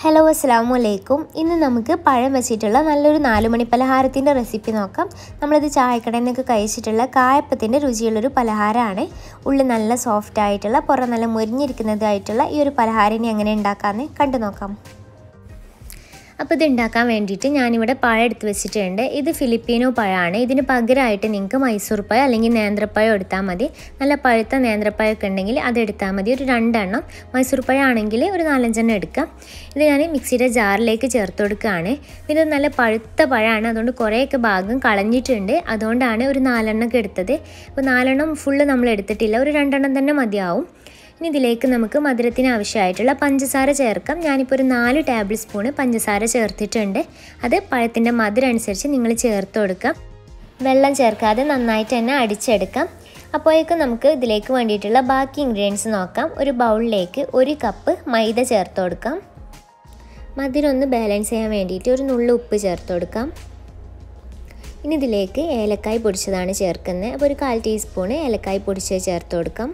hello അസ്സാം വലൈക്കും ഇന്ന് നമുക്ക് പഴം വെച്ചിട്ടുള്ള നല്ലൊരു നാലുമണി പലഹാരത്തിൻ്റെ റെസിപ്പി നോക്കാം നമ്മളിത് ചായക്കടയിൽ നിന്നൊക്കെ കഴിച്ചിട്ടുള്ള കായപ്പത്തിൻ്റെ രുചിയുള്ളൊരു പലഹാരമാണ് ഉള്ളിൽ നല്ല സോഫ്റ്റ് ആയിട്ടുള്ള പുറം നല്ല മുരിഞ്ഞിരിക്കുന്നതായിട്ടുള്ള ഈ ഒരു പലഹാരം ഇനി എങ്ങനെ ഉണ്ടാക്കാമെന്ന് കണ്ടു നോക്കാം അപ്പോൾ ഇത് ഉണ്ടാക്കാൻ വേണ്ടിയിട്ട് ഞാനിവിടെ പഴം എടുത്ത് വെച്ചിട്ടുണ്ട് ഇത് ഫിലിപ്പീനോ പഴമാണ് ഇതിന് പകരമായിട്ട് നിങ്ങൾക്ക് മൈസൂർ പഴം അല്ലെങ്കിൽ നേന്ത്രപ്പഴം എടുത്താൽ മതി നല്ല പഴുത്ത നേന്ത്രപ്പഴമൊക്കെ ഉണ്ടെങ്കിൽ അത് എടുത്താൽ മതി ഒരു രണ്ടെണ്ണം മൈസൂർ പഴം ആണെങ്കിൽ ഒരു നാലഞ്ചെണ്ണം എടുക്കാം ഇത് ഞാൻ മിക്സിയുടെ ജാറിലേക്ക് ചേർത്ത് കൊടുക്കുകയാണ് ഇത് നല്ല പഴുത്ത പഴമാണ് അതുകൊണ്ട് കുറേയൊക്കെ ഭാഗം കളഞ്ഞിട്ടുണ്ട് അതുകൊണ്ടാണ് ഒരു നാലെണ്ണമൊക്കെ എടുത്തത് അപ്പോൾ നാലെണ്ണം ഫുള്ള് നമ്മൾ എടുത്തിട്ടില്ല ഒരു രണ്ടെണ്ണം തന്നെ മതിയാവും ഇനി ഇതിലേക്ക് നമുക്ക് മധുരത്തിന് ആവശ്യമായിട്ടുള്ള പഞ്ചസാര ചേർക്കാം ഞാനിപ്പോൾ ഒരു നാല് ടേബിൾ സ്പൂണ് പഞ്ചസാര ചേർത്തിട്ടുണ്ട് അത് പഴത്തിൻ്റെ മധുരം അനുസരിച്ച് നിങ്ങൾ ചേർത്ത് കൊടുക്കാം വെള്ളം ചേർക്കാതെ നന്നായിട്ട് തന്നെ അടിച്ചെടുക്കാം അപ്പോഴേക്കും നമുക്ക് ഇതിലേക്ക് വേണ്ടിയിട്ടുള്ള ബാക്കി ഇൻഗ്രീഡിയൻസ് നോക്കാം ഒരു ബൗളിലേക്ക് ഒരു കപ്പ് മൈദ ചേർത്ത് കൊടുക്കാം മധുരം ഒന്ന് ബാലൻസ് ചെയ്യാൻ വേണ്ടിയിട്ട് ഒരു നുള്ളു ഉപ്പ് ചേർത്ത് കൊടുക്കാം ഇനി ഇതിലേക്ക് ഏലക്കായ് പൊടിച്ചതാണ് ചേർക്കുന്നത് അപ്പോൾ ഒരു കാൽ ടീസ്പൂണ് ഏലക്കായ് പൊടിച്ചത് ചേർത്ത് കൊടുക്കാം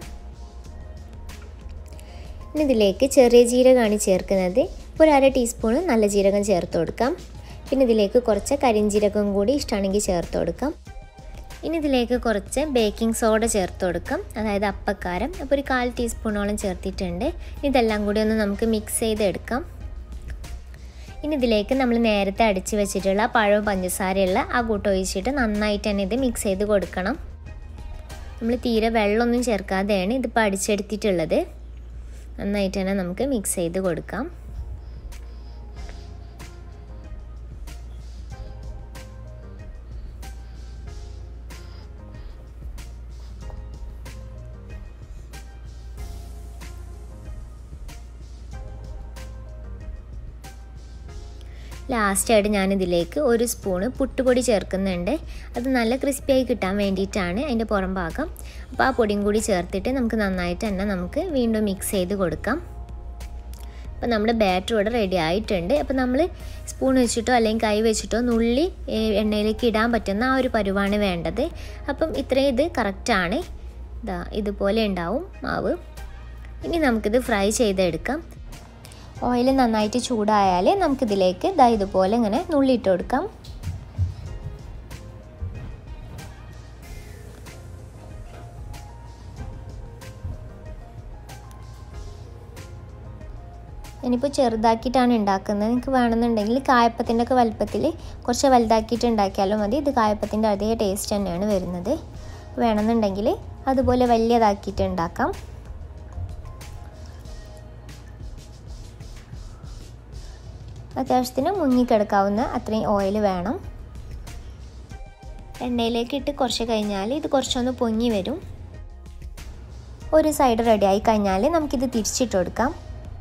ഇനി ഇതിലേക്ക് ചെറിയ ജീരകമാണ് ചേർക്കുന്നത് ഒരു അര ടീസ്പൂൺ നല്ല ജീരകം ചേർത്ത് കൊടുക്കാം പിന്നെ ഇതിലേക്ക് കുറച്ച് കരിഞ്ജീരകം കൂടി ഇഷ്ടമാണെങ്കിൽ ചേർത്ത് കൊടുക്കാം ഇനി ഇതിലേക്ക് കുറച്ച് ബേക്കിംഗ് സോഡ ചേർത്ത് കൊടുക്കാം അതായത് അപ്പക്കാരം അപ്പോൾ ഒരു കാൽ ടീസ്പൂണോളം ചേർത്തിട്ടുണ്ട് ഇതെല്ലാം കൂടി ഒന്ന് നമുക്ക് മിക്സ് ചെയ്തെടുക്കാം ഇനി ഇതിലേക്ക് നമ്മൾ നേരത്തെ അടിച്ച് വെച്ചിട്ടുള്ള പഴവും പഞ്ചസാരയുള്ള ആ കൂട്ട് ഒഴിച്ചിട്ട് നന്നായിട്ട് തന്നെ ഇത് മിക്സ് ചെയ്ത് കൊടുക്കണം നമ്മൾ തീരെ വെള്ളമൊന്നും ചേർക്കാതെയാണ് ഇതിപ്പോൾ അടിച്ചെടുത്തിട്ടുള്ളത് നന്നായിട്ട് തന്നെ നമുക്ക് മിക്സ് ചെയ്ത് കൊടുക്കാം ലാസ്റ്റായിട്ട് ഞാനിതിലേക്ക് ഒരു സ്പൂണ് പുട്ടുപൊടി ചേർക്കുന്നുണ്ട് അത് നല്ല ക്രിസ്പിയായി കിട്ടാൻ വേണ്ടിയിട്ടാണ് അതിൻ്റെ പുറം ഭാഗം അപ്പോൾ ആ പൊടിയും കൂടി ചേർത്തിട്ട് നമുക്ക് നന്നായിട്ട് തന്നെ നമുക്ക് വീണ്ടും മിക്സ് ചെയ്ത് കൊടുക്കാം അപ്പോൾ നമ്മുടെ ബാറ്റർ ഇവിടെ റെഡി ആയിട്ടുണ്ട് അപ്പോൾ നമ്മൾ സ്പൂൺ വെച്ചിട്ടോ അല്ലെങ്കിൽ കൈ വെച്ചിട്ടോ നുള്ളി എണ്ണയിലേക്ക് ഇടാൻ പറ്റുന്ന ആ ഒരു പരുവാണ് വേണ്ടത് അപ്പം ഇത്രയും ഇത് കറക്റ്റാണ് ഇതാ ഇതുപോലെ ഉണ്ടാവും മാവ് ഇനി നമുക്കിത് ഫ്രൈ ചെയ്തെടുക്കാം ഓയിൽ നന്നായിട്ട് ചൂടായാൽ നമുക്കിതിലേക്ക് ഇതാ ഇതുപോലെ ഇങ്ങനെ നുള്ളിയിട്ട് കൊടുക്കാം ഞാനിപ്പോൾ ചെറുതാക്കിയിട്ടാണ് ഉണ്ടാക്കുന്നത് നിങ്ങൾക്ക് വേണമെന്നുണ്ടെങ്കിൽ കായപ്പത്തിൻ്റെ ഒക്കെ വലുപ്പത്തിൽ കുറച്ച് വലുതാക്കിയിട്ട് ഉണ്ടാക്കിയാലും മതി ഇത് കായപ്പത്തിൻ്റെ അതേ ടേസ്റ്റ് തന്നെയാണ് വരുന്നത് വേണമെന്നുണ്ടെങ്കിൽ അതുപോലെ വലിയതാക്കിയിട്ട് ഉണ്ടാക്കാം അത്യാവശ്യത്തിന് മുങ്ങിക്കിടക്കാവുന്ന അത്രയും ഓയിൽ വേണം എണ്ണയിലേക്ക് ഇട്ട് കുറച്ച് കഴിഞ്ഞാൽ ഇത് കുറച്ചൊന്ന് പൊങ്ങി വരും ഒരു സൈഡ് റെഡി ആയി കഴിഞ്ഞാൽ നമുക്കിത് തിരിച്ചിട്ട് കൊടുക്കാം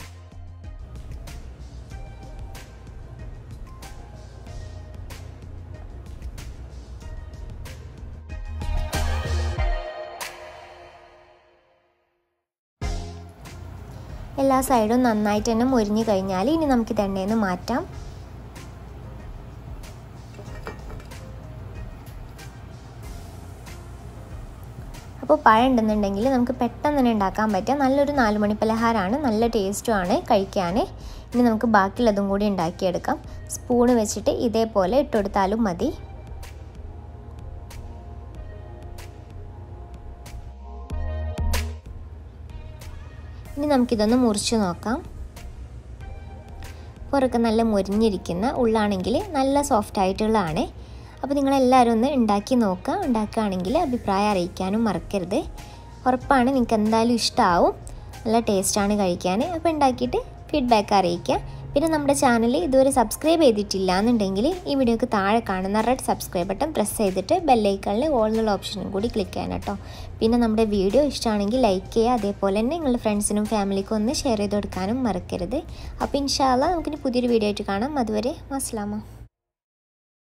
എല്ലാ സൈഡും നന്നായിട്ട് തന്നെ മുരിഞ്ഞു കഴിഞ്ഞാൽ ഇനി നമുക്ക് എണ്ണയിൽ നിന്ന് മാറ്റാം അപ്പോൾ പഴം ഉണ്ടെന്നുണ്ടെങ്കിൽ നമുക്ക് പെട്ടെന്ന് തന്നെ ഉണ്ടാക്കാൻ പറ്റുക നല്ലൊരു നാലുമണി പലഹാരമാണ് നല്ല ടേസ്റ്റുമാണ് കഴിക്കാൻ ഇനി നമുക്ക് ബാക്കിയുള്ളതും കൂടി ഉണ്ടാക്കിയെടുക്കാം സ്പൂണ് വെച്ചിട്ട് ഇതേപോലെ ഇട്ടുകൊടുത്താലും മതി ഇനി നമുക്കിതൊന്ന് മുറിച്ച് നോക്കാം പുറത്ത് നല്ല മുരിഞ്ഞിരിക്കുന്ന ഉള്ളാണെങ്കിൽ നല്ല സോഫ്റ്റ് ആയിട്ടുള്ളതാണ് അപ്പോൾ നിങ്ങളെല്ലാവരും ഒന്ന് ഉണ്ടാക്കി നോക്കുക ഉണ്ടാക്കുകയാണെങ്കിൽ അഭിപ്രായം അറിയിക്കാനും മറക്കരുത് ഉറപ്പാണ് നിങ്ങൾക്ക് എന്തായാലും ഇഷ്ടമാവും നല്ല ടേസ്റ്റാണ് കഴിക്കാൻ അപ്പോൾ ഉണ്ടാക്കിയിട്ട് ഫീഡ്ബാക്ക് അറിയിക്കുക പിന്നെ നമ്മുടെ ചാനൽ ഇതുവരെ സബ്സ്ക്രൈബ് ചെയ്തിട്ടില്ല എന്നുണ്ടെങ്കിൽ ഈ വീഡിയോക്ക് താഴെ കാണുന്ന റെഡ് സബ്സ്ക്രൈബ് ബട്ടൺ പ്രസ് ചെയ്തിട്ട് ബെല്ലൈക്കണിൽ ഓൾ എന്നുള്ള ഓപ്ഷനും കൂടി ക്ലിക്ക് ചെയ്യണം കേട്ടോ പിന്നെ നമ്മുടെ വീഡിയോ ഇഷ്ടമാണെങ്കിൽ ലൈക്ക് ചെയ്യുക അതേപോലെ തന്നെ നിങ്ങളുടെ ഫ്രണ്ട്സിനും ഫാമിലിക്കും ഒന്ന് ഷെയർ ചെയ്ത് കൊടുക്കാനും മറക്കരുത് അപ്പോൾ ഇൻഷാല്ല നമുക്കിനി പുതിയൊരു വീഡിയോ ആയിട്ട് കാണാം അതുവരെ അസ്ലാമ